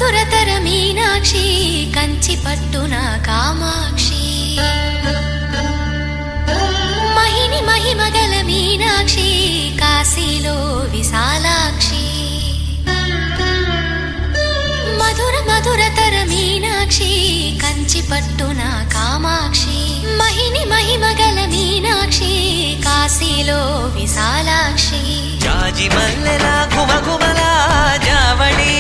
మధురతర మీనాక్షి కంచి పట్టున కామాక్షి మహిని మహిమగల మీనాక్షి కాశీలో విశాలాక్షి మధుర మధురతర మీనాక్షి కంచి పట్టున కామాక్షి మహిని మహిమగల మీనాక్షి కాశీలో విశాలాక్షి జాజి మల్లెలా ఘుమఘుమలా జావళి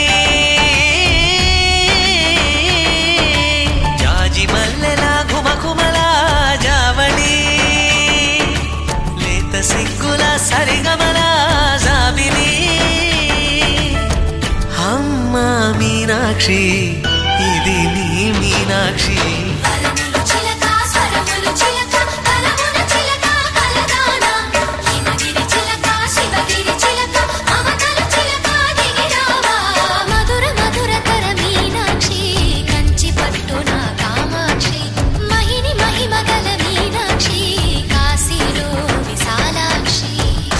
జాజి మల్లెలా ఘుమఘుమలా జావళి లేత సిగ్గుల సరిగమల జాబిలి అమ్మ మీనాక్షి ఇది నీ మీనాక్షి వరములు చిలక స్వరములు చిలక కలమున చిలక కలదాన హిమగిరి చిలక శివగిరి చిలక మమతల చిలక దిగిరావా మధుర మధురతర మీనాక్షి కంచి పట్టున కామాక్షి మహిని మహిమగల మీనాక్షి కాశీలో విశాలాక్షి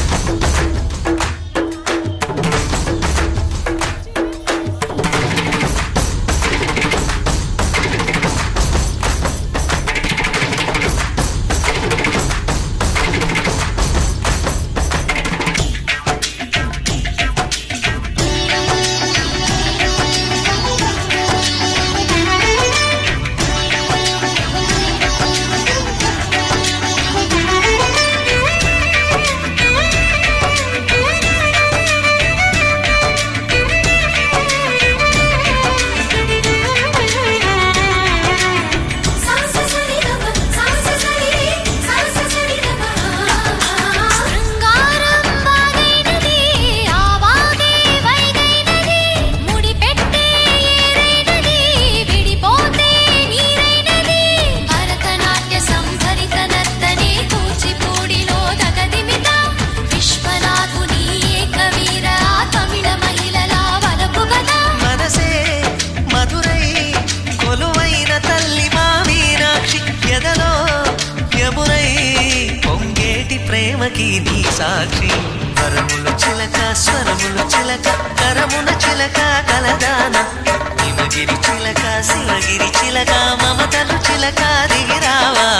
శృంగారం బాగైనది ఆవాగే వైగైనది ముడిపెట్టే ఏరైనది విడిపోతే నీరైనది భరతనాట్య సంభరిత నర్తనే కూచిపూడిలో దగదిమిత విశ్వనాథుని ఏకవీర తమిళ మహిళల వలపు గదా మనసే మధురై కొలువైన తల్లి మా మీనాక్షి ఎదలో యమునై పొంగేటి ప్రేమకి నీ సాక్షి వరములు చిలక స్వరములు చిలక కరమున చిలక కలదాన హిమగిరి చిలక శివగిరి చిలక మమతలు చిలక దిగిరావా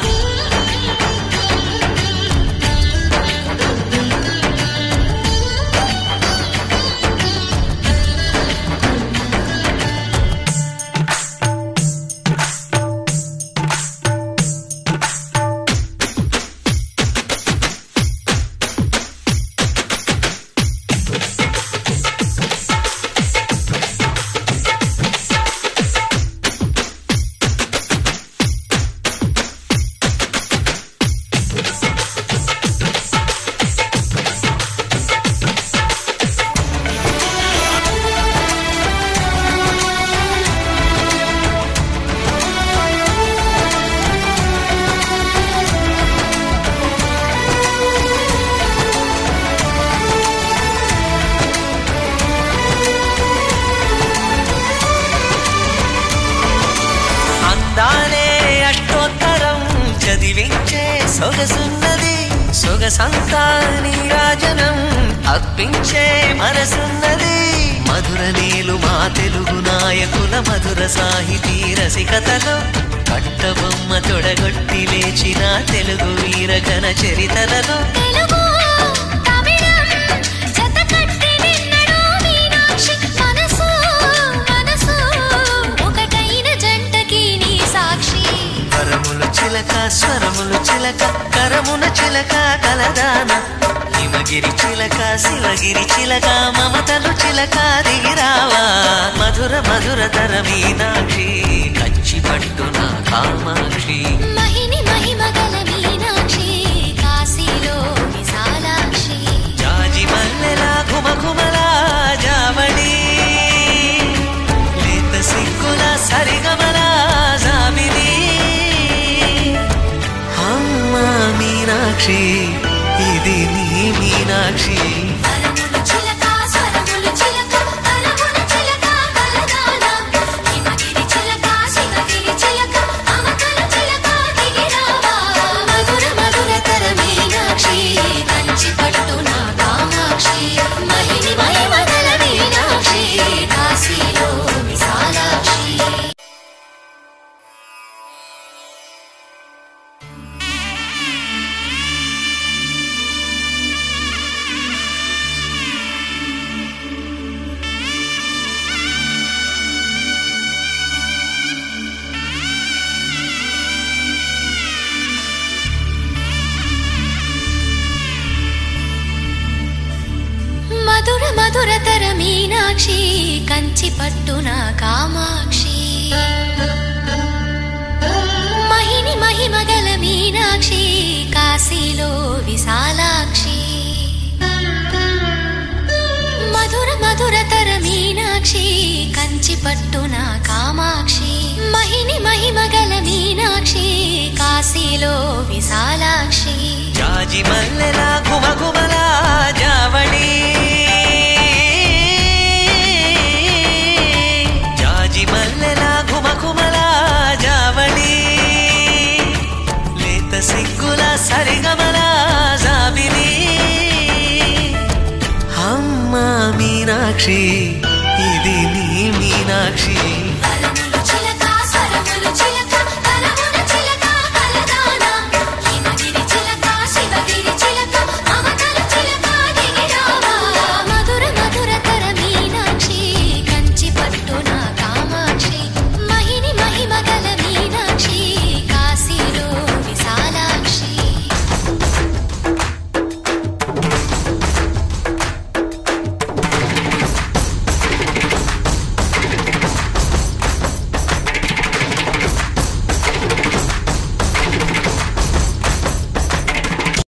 అందాలే అష్టోత్తరం చదివించే సొగసున్నది సొగసంతా నీరాజనం అర్పించే మనసున్నది మధుర నీలు మా తెలుగు నాయకుల మధుర సాహితీ రసికతలో కట్టబొమ్మ తొడగొట్టి లేచిన తెలుగు వీరగణ చరితలలో తెలుగు తమిళం జతకట్టి నిన్నడు మీనాక్షి మనసు మనసు ఒకటైన జంటకి నీ సాక్షి వరములు చిలక స్వరములు చిలక కరమున చిలక కలదాన హిమగిరి చిలక శివగిరి చిలక మమతలు చిలక దిగిరావా మధుర మధుర తర మీనాక్షి కంచి పట్టున కామాక్షి మహిని మహిమగల మీనాక్షి కాశీలో విశాలాక్షి జాజి మల్లెలా ఘుమఘుమలా జావళి లేత సిగ్గుల సరిగమలా జాబిలి అమ్మ మీనాక్షి ఇది నీ మీనాక్షి వరములు చిలక స్వరములు చిలక కలమున చిలక కలదాన హిమగిరి చిలక శివగిరి చిలక మమతల చిలక దిగిరావా మధుర మధురతర మీనాక్షి కంచి పట్టున కామాక్షి మహిని మహిమగల మీనాక్షి కాశీలో మధురతర మీనాక్షి కంచి పట్టున కామాక్షి మహిని మహిమగల మీనాక్షి కాశీలో విశాలాక్షి మధుర మధురతర మీనాక్షి కంచి పట్టున కామాక్షి మహిని మహిమగల మీనాక్షి కాశీలో విశాలాక్షి జాజి మల్లెలా ఘుమ ఘుమలా